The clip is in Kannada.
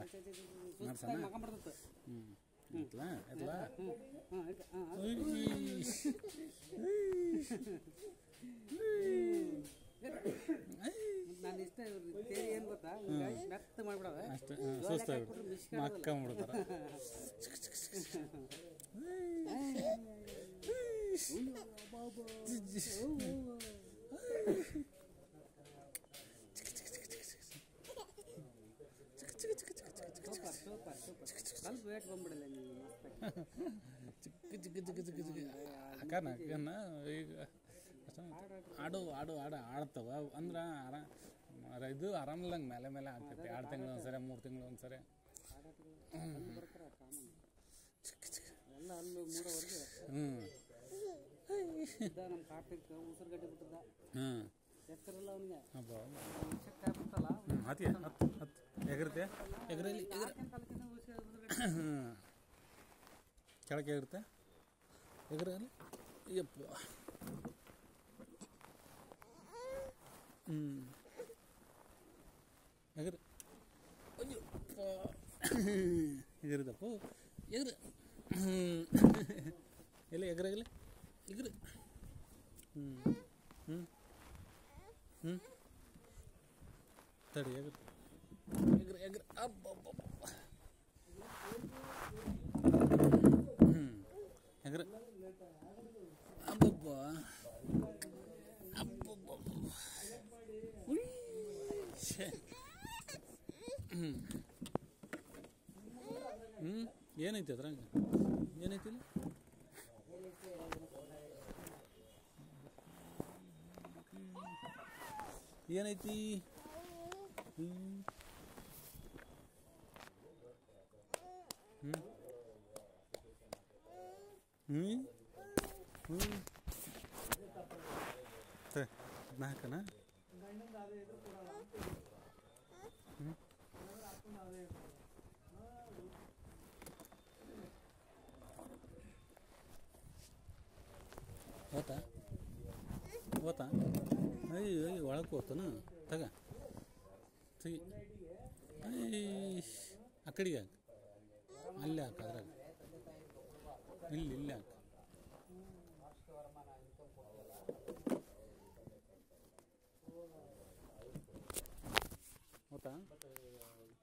ಮಾಡ್ಸಣ ಮಕ್ಕಂಬಿಡ್ತೈತೆ ಹ್ಞೂ ಎತ್ಲಾ ಎತ್ಲಾ ಹಾಂ ಹಾಂ ನಾನು ಇಷ್ಟ ಇವ್ರ ತೇರಿ ಏನು ಗೊತ್ತಾ ಹಿಂಗಾಗಿ ಮೆತ್ತ ಮಾಡ್ಬಿಡವೆ ಅಷ್ಟೇ ಸುಸ್ತಾಗ್ಬಿಡು ಮಕ್ಕಂಬಿಡ್ತಾರ ಸೂಪರ್ ಸೂಪರ್ ಸೂಪರ್ ಸ್ವಲ್ಪ ವೇಟ್ ಬಂದ್ಬಿಡಲ್ಲ ನೀವು ಮಸ್ತಾಗಿ ಚಿಕ್ಕ ಚಿಕ್ಕ ಚಿಕ್ಕ ಚಿಕ್ಕ ಚಿಕ್ಕ ಅಕ್ಕನ ಅಕ್ಕನ ಈಗ ಅಷ್ಟ ಆಡು ಆಡು ಆಡು ಆಡ್ತವ ಅಂದ್ರೆ ಆರಾ ರ- ಇದು ಆರಾಮಿಲ್ಲಂಗೆ ಮೇಲೆ ಮೇಲೆ ಆಗ್ತೈತಿ ಎರಡು ತಿಂಗಳು ಒಂದ್ಸರಿ ಮೂರು ತಿಂಗಳು ಒಂದ್ಸರಿ ಬರ್ತಾರೆ ಕಾಮನ್ ಎಲ್ಲ ಅಲ್ಲೂ ಮೂರವರೆಗೆ ಹ್ಞೂ ಇದ್ದ ನಮ್ಮ ಕಾರ್ತಿಕ್ ಉಸಿರುಗಡ್ಡೆ ಬಿಟ್ಟಿದ್ದ ಹ್ಞೂ ಎತ್ತರಿಲ್ಲ ಅವನಿಗೆ ಹಬ್ಬ ಚೆಕ್ ಆಗ್ಬಿಟ್ಟಲ್ಲ ಹ್ಞೂ ಹತ್ತಿ ಹತ್ತು ಹತ್ತು ಎಗರುತ್ತೆ ಎಗರಲ್ಲಿ ಎಗರ ಕಾಲಕ್ಕಿಂತ ಉಸಿರುಗಡ್ಡೆ ಹ್ಞೂ ಕೆಳಗೆ ಇರುತ್ತೆ ಎಗರಲ್ಲಿ ಯಪ್ಪ ಹ್ಞೂ ಎಗರು ಅಯ್ಯಪ್ಪ ಎಗರದಪ್ಪ ಎಗರು ಹ್ಞೂ ಎಲ್ಲಿ ಎಗರಾಗಲಿ ಎಗರು ಹ್ಞೂ ಹ್ಞೂ ಹ್ಞೂ ತಡಿ ಎಗರು ಎಗರು ಎಗರು ಅಬ್ಬಬ್ಬಬ್ಬ ಹ್ಞೂ ಎಗರು ಅಬ್ಬಬ್ಬ ಅಬ್ಬಬ್ಬಬ್ಬ ಉಯ್ ಛೆ. ಹ್ಞೂ ಹ್ಞೂ ಏನೈತಿ ಅದ್ರಾಗ ಏನೈತಿ ಇಲ್ಲಿ ಏನೈತಿ ಹ್ಞೂ ಹ್ಞೂ ಹ್ಞೂ ಹ್ಞೂ ತ ನಾಲ್ಕನಾ ಹ್ಞೂ ಓತಾ ಓತಾ ಅಯ್ಯ ಅಯ್ಯ ಒಳಗೆ ಹೋತನ ತಗ ತೆಗಿ ಐ ಆ ಕಡೆಗೆ ಹಾಕು ಅಲ್ಲೇ ಹಾಕು ಅದ್ರಾಗ ಇಲ್ಲಿ ಇಲ್ಲಿ ಹಾಕು ಹೋತಾ